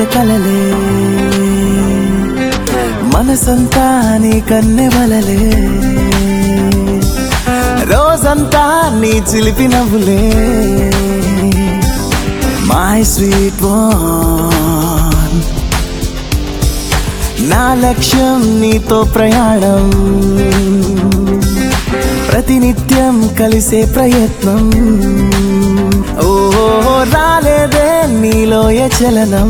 కొంటె కలలే మనసంతా నీ కన్నె వలలే రోజంతా నీ చిలిపి నవ్వులే మై స్వీట్ వన్ నా లక్ష్యం నీతో ప్రయాణం ప్రతినిత్యం కలిసే ప్రయత్నం ఓ రాలేదే నీలోయ చలనం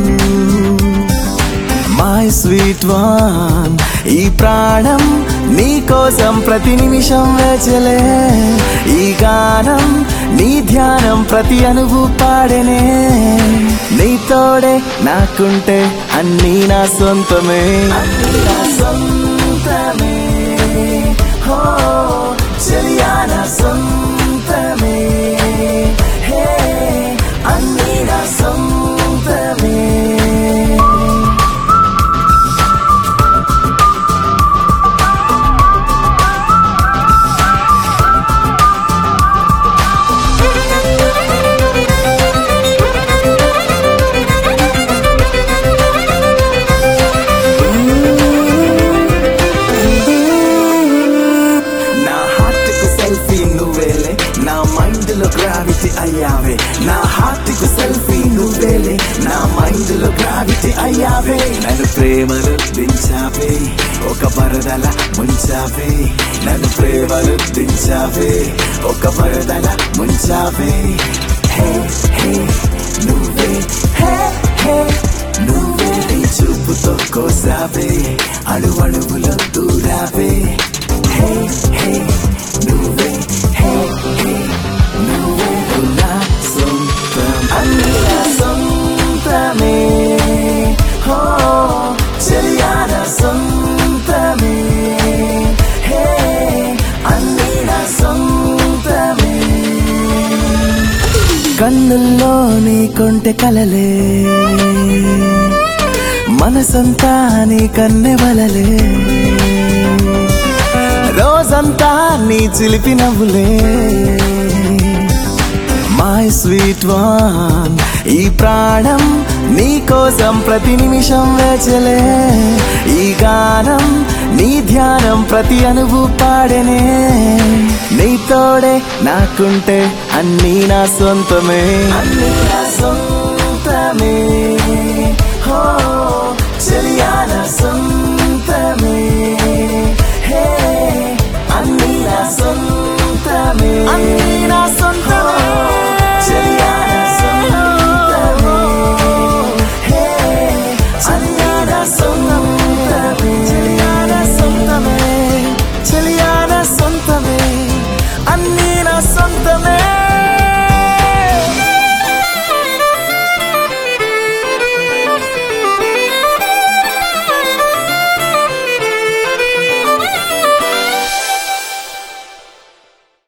మై స్వీట్ వన్ ఈ ప్రాణం నీ కోసం ప్రతి నిమిషం వేచలే ఈ గానం నీ ధ్యానం ప్రతి అనుభూ పాడనే నీ తోడే నాకుంటే అన్నీ నా సొంతమే అన్నీ నా సొంతమే హో చెలియా నా సొంతమే హే అన్నీ నా సొంతమే నా హార్ట్ కు సెల్ఫీ నువ్వేలే నా మైండ్ లో గ్రావిటీ అయ్యావే నా హార్ట్ కు సెల్ఫీ నువ్వేలే నా మైండ్ లో గ్రావిటీ అయ్యావే నన్ను ప్రేమలు దించావే ఒక పరదల ముంచావే నన్ను ప్రేమలు దించావే ఒక పరదల ముంచావే హే హే నువ్వే హే హే నువ్వే నీ చూపుతో కోసావే అణువణువులో దూరావే హే హే నువ్వే హే హే నువ్వే నా సొంతం అన్ని నా సొంతమే హో చెలియా నా సొంతమే హే అన్ని నా సొంతమే కన్నుల్లో నీ కొంటె కలలే మనసంతా నీ కన్నె వలలే రోజంతా నీ చిలిపి నవ్వులే మై స్వీట్ వన్ ఈ ప్రాణం నీ కోసం ప్రతి నిమిషం వేచలే ఈ గానం నీ ధ్యానం ప్రతి అనుభూ పాడనే నీ తోడే నాకుంటే అన్నీ నా సొంతమే అన్నీ నా సొంతమే హో చెలియా నా సొంత